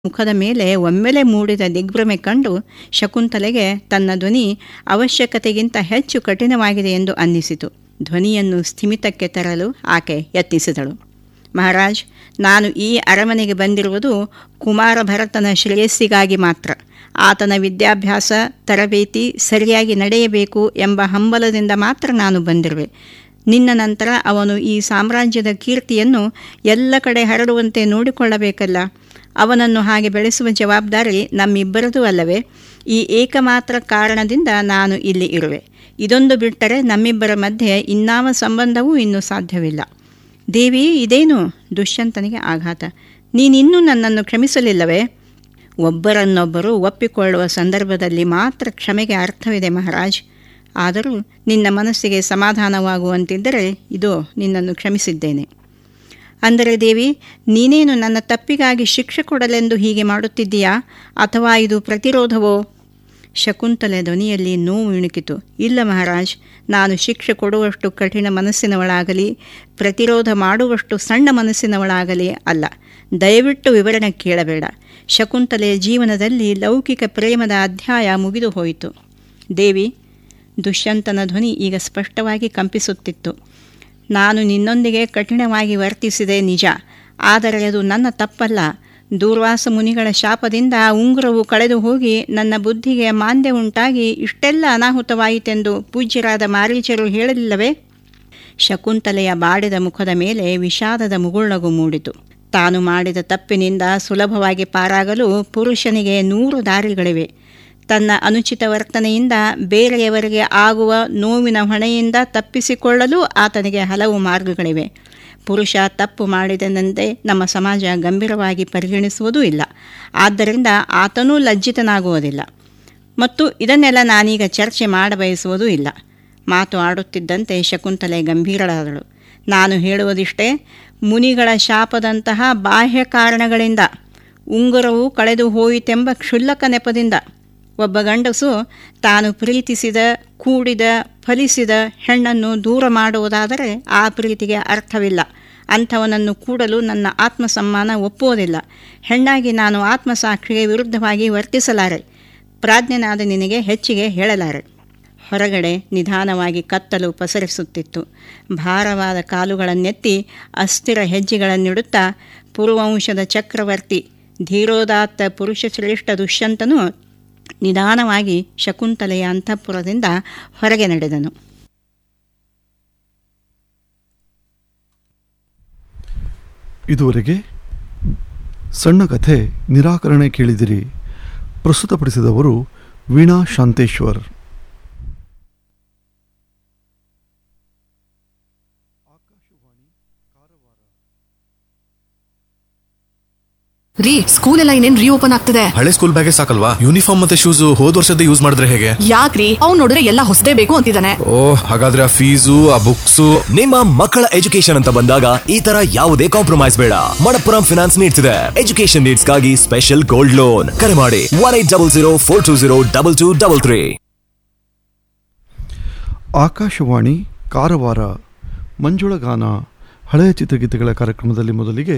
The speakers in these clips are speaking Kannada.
ಮುಖದ ಮೇಲೆ ಒಮ್ಮೆಲೆ ಮೂಡಿದ ದಿಗ್ಭ್ರಮೆ ಕಂಡು ಶಕುಂತಲೆಗೆ ತನ್ನ ಧ್ವನಿ ಅವಶ್ಯಕತೆಗಿಂತ ಹೆಚ್ಚು ಕಠಿಣವಾಗಿದೆ ಎಂದು ಅನ್ನಿಸಿತು ಧ್ವನಿಯನ್ನು ಸ್ಥಿಮಿತಕ್ಕೆ ತರಲು ಆಕೆ ಯತ್ನಿಸಿದಳು ಮಹಾರಾಜ್ ನಾನು ಈ ಅರಮನೆಗೆ ಬಂದಿರುವುದು ಕುಮಾರ ಭರತನ ಶ್ರೇಯಸ್ಸಿಗಾಗಿ ಮಾತ್ರ ಆತನ ವಿದ್ಯಾಭ್ಯಾಸ ತರಬೇತಿ ಸರಿಯಾಗಿ ನಡೆಯಬೇಕು ಎಂಬ ಹಂಬಲದಿಂದ ಮಾತ್ರ ನಾನು ಬಂದಿರುವೆ ನಿನ್ನ ನಂತರ ಅವನು ಈ ಸಾಮ್ರಾಜ್ಯದ ಕೀರ್ತಿಯನ್ನು ಎಲ್ಲ ಕಡೆ ಹರಡುವಂತೆ ನೋಡಿಕೊಳ್ಳಬೇಕಲ್ಲ ಅವನನ್ನು ಹಾಗೆ ಬೆಳೆಸುವ ಜವಾಬ್ದಾರಿ ನಮ್ಮಿಬ್ಬರದೂ ಅಲ್ಲವೇ ಈ ಏಕಮಾತ್ರ ಕಾರಣದಿಂದ ನಾನು ಇಲ್ಲಿ ಇರುವೆ ಇದೊಂದು ಬಿಟ್ಟರೆ ನಮ್ಮಿಬ್ಬರ ಮಧ್ಯೆ ಇನ್ನಾವ ಸಂಬಂಧವೂ ಇನ್ನೂ ಸಾಧ್ಯವಿಲ್ಲ ದೇವಿ ಇದೇನು ದುಷ್ಯಂತನಿಗೆ ಆಘಾತ ನೀನಿನ್ನೂ ನನ್ನನ್ನು ಕ್ಷಮಿಸಲಿಲ್ಲವೇ ಒಬ್ಬರನ್ನೊಬ್ಬರು ಒಪ್ಪಿಕೊಳ್ಳುವ ಸಂದರ್ಭದಲ್ಲಿ ಮಾತ್ರ ಕ್ಷಮೆಗೆ ಅರ್ಥವಿದೆ ಮಹಾರಾಜ್ ಆದರೂ ನಿನ್ನ ಮನಸ್ಸಿಗೆ ಸಮಾಧಾನವಾಗುವಂತಿದ್ದರೆ ಇದು ನಿನ್ನನ್ನು ಕ್ಷಮಿಸಿದ್ದೇನೆ ಅಂದರೆ ದೇವಿ ನೀನೇನು ನನ್ನ ತಪ್ಪಿಗಾಗಿ ಶಿಕ್ಷೆ ಕೊಡಲೆಂದು ಹೀಗೆ ಮಾಡುತ್ತಿದ್ದೀಯಾ ಅಥವಾ ಇದು ಪ್ರತಿರೋಧವೋ ಶಕುಂತಲೆ ಧ್ವನಿಯಲ್ಲಿ ನೋವು ಇಣುಕಿತು ಇಲ್ಲ ಮಹಾರಾಜ್ ನಾನು ಶಿಕ್ಷೆ ಕೊಡುವಷ್ಟು ಕಠಿಣ ಮನಸ್ಸಿನವಳಾಗಲಿ ಪ್ರತಿರೋಧ ಮಾಡುವಷ್ಟು ಸಣ್ಣ ಮನಸ್ಸಿನವಳಾಗಲಿ ಅಲ್ಲ ದಯವಿಟ್ಟು ವಿವರಣೆ ಕೇಳಬೇಡ ಶಕುಂತಲೆಯ ಜೀವನದಲ್ಲಿ ಲೌಕಿಕ ಪ್ರೇಮದ ಅಧ್ಯಾಯ ಮುಗಿದು ಹೋಯಿತು ದೇವಿ ದುಷ್ಯಂತನ ಧ್ವನಿ ಈಗ ಸ್ಪಷ್ಟವಾಗಿ ಕಂಪಿಸುತ್ತಿತ್ತು ನಾನು ನಿನ್ನೊಂದಿಗೆ ಕಠಿಣವಾಗಿ ವರ್ತಿಸಿದೆ ನಿಜ ಆದರೆ ಅದು ನನ್ನ ತಪ್ಪಲ್ಲ ದೂರ್ವಾಸ ಮುನಿಗಳ ಶಾಪದಿಂದ ಉಂಗುರವು ಕಳೆದು ಹೋಗಿ ನನ್ನ ಬುದ್ಧಿಗೆ ಮಾಂದ್ಯ ಉಂಟಾಗಿ ಇಷ್ಟೆಲ್ಲ ಅನಾಹುತವಾಯಿತೆಂದು ಪೂಜ್ಯರಾದ ಮಾರೀಚರು ಹೇಳಲಿಲ್ಲವೇ ಶಕುಂತಲೆಯ ಬಾಡಿದ ಮುಖದ ಮೇಲೆ ವಿಷಾದದ ಮುಗುಳ್ನಗು ಮೂಡಿತು ತಾನು ಮಾಡಿದ ತಪ್ಪಿನಿಂದ ಸುಲಭವಾಗಿ ಪಾರಾಗಲು ಪುರುಷನಿಗೆ ನೂರು ದಾರಿಗಳಿವೆ ತನ್ನ ಅನುಚಿತ ವರ್ತನೆಯಿಂದ ಬೇರೆಯವರಿಗೆ ಆಗುವ ನೋವಿನ ಹೊಣೆಯಿಂದ ತಪ್ಪಿಸಿಕೊಳ್ಳಲು ಆತನಿಗೆ ಹಲವು ಮಾರ್ಗಗಳಿವೆ ಪುರುಷ ತಪ್ಪು ಮಾಡಿದನೆಂದೇ ನಮ್ಮ ಸಮಾಜ ಗಂಭೀರವಾಗಿ ಪರಿಗಣಿಸುವುದೂ ಇಲ್ಲ ಆದ್ದರಿಂದ ಆತನೂ ಲಜ್ಜಿತನಾಗುವುದಿಲ್ಲ ಮತ್ತು ಇದನ್ನೆಲ್ಲ ನಾನೀಗ ಚರ್ಚೆ ಮಾಡಬಯಸುವುದೂ ಇಲ್ಲ ಮಾತು ಆಡುತ್ತಿದ್ದಂತೆ ಶಕುಂತಲೆ ಗಂಭೀರಳಾದಳು ನಾನು ಹೇಳುವುದಿಷ್ಟೇ ಮುನಿಗಳ ಶಾಪದಂತಹ ಬಾಹ್ಯ ಕಾರಣಗಳಿಂದ ಉಂಗುರವು ಕಳೆದು ಹೋಯಿತೆಂಬ ಕ್ಷುಲ್ಲಕ ನೆಪದಿಂದ ಒಬ್ಬ ಗಂಡಸು ತಾನು ಪ್ರೀತಿಸಿದ ಕೂಡಿದ ಫಲಿಸಿದ ಹೆಣ್ಣನ್ನು ದೂರ ಮಾಡುವುದಾದರೆ ಆ ಪ್ರೀತಿಗೆ ಅರ್ಥವಿಲ್ಲ ಅಂಥವನನ್ನು ಕೂಡಲು ನನ್ನ ಆತ್ಮಸಮ್ಮಾನ ಒಪ್ಪುವುದಿಲ್ಲ ಹೆಣ್ಣಾಗಿ ನಾನು ಆತ್ಮಸಾಕ್ಷಿಗೆ ವಿರುದ್ಧವಾಗಿ ವರ್ತಿಸಲಾರೆ ಪ್ರಾಜ್ಞನಾದ ನಿನಗೆ ಹೆಚ್ಚಿಗೆ ಹೇಳಲಾರೆ ಹೊರಗಡೆ ನಿಧಾನವಾಗಿ ಕತ್ತಲು ಪಸರಿಸುತ್ತಿತ್ತು ಭಾರವಾದ ಕಾಲುಗಳನ್ನೆತ್ತಿ ಅಸ್ಥಿರ ಹೆಜ್ಜೆಗಳನ್ನಿಡುತ್ತಾ ಪುರುವಂಶದ ಚಕ್ರವರ್ತಿ ಧೀರೋದಾತ್ತ ಪುರುಷ ಶ್ರೇಷ್ಠ ದುಷ್ಯಂತನು ನಿಧಾನವಾಗಿ ಶಕುಂತಲೆಯ ಅಂತಃಪುರದಿಂದ ಹೊರಗೆ ನಡೆದನು ಇದುವರೆಗೆ ಸಣ್ಣ ಕಥೆ ನಿರಾಕರಣೆ ಕೇಳಿದಿರಿ ಪ್ರಸ್ತುತಪಡಿಸಿದವರು ವೀಣಾ ಶಾಂತೇಶ್ವರ್ ರೀ ಸ್ಕೂಲ್ ಎಲ್ಲ ಇನ್ನೇನ್ ರೀಓಪನ್ ಆಗ್ತದೆ ಹಳೆ ಸ್ಕೂಲ್ ಬ್ಯಾಗೇ ಸಾಕಲ್ವಾ ಯೂನಿಫಾರ್ಮ್ ಮತ್ತೆ ಶೂಸ್ ಹೋದ್ ವರ್ಷದ ಯೂಸ್ ಮಾಡಿದ್ರೆ ಹೇಗೆ ಯಾಕ್ರಿ ಅವ್ನ್ ನೋಡಿದ್ರೆ ಎಲ್ಲ ಹೊಸದೇ ಬೇಕು ಅಂತಿದ್ದಾನೆ ಓ ಹಾಗಾದ್ರೆ ಆ ಫೀಸು ಆ ಬುಕ್ಸು ನಿಮ್ಮ ಮಕ್ಕಳ ಎಜುಕೇಶನ್ ಅಂತ ಬಂದಾಗ ಈ ತರ ಯಾವುದೇ ಕಾಂಪ್ರಮೈಸ್ ಬೇಡ ಮಣಪ್ಪುರಂ ಫಿನಾನ್ಸ್ ನೀಡ್ಸ್ ಇದೆ ಎಜುಕೇಶನ್ ನೀಡ್ಸ್ ಗಾಗಿ ಸ್ಪೆಷಲ್ ಗೋಲ್ಡ್ ಲೋನ್ ಕರೆ ಮಾಡಿ one eight double zero four two zero double two double three ಆಕಾಶವಾಣಿ ಕಾರವಾರ ಮಂಜುಳ ಗಾನ ಹಳೆಯ ಚಿತ್ರಗೀತೆಗಳ ಕಾರ್ಯಕ್ರಮದಲ್ಲಿ ಮೊದಲಿಗೆ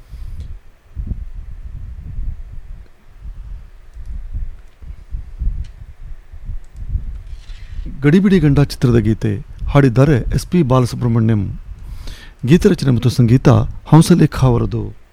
ಗಡಿಬಿಡಿ ಗಂಡ ಚಿತ್ರದ ಗೀತೆ ಹಾಡಿದ್ದಾರೆ ಎಸ್ ಪಿ ಬಾಲಸುಬ್ರಹ್ಮಣ್ಯಂ ಗೀತರಚನೆ ಮತ್ತು ಸಂಗೀತ ಹಂಸಲೇಖ ಅವರದು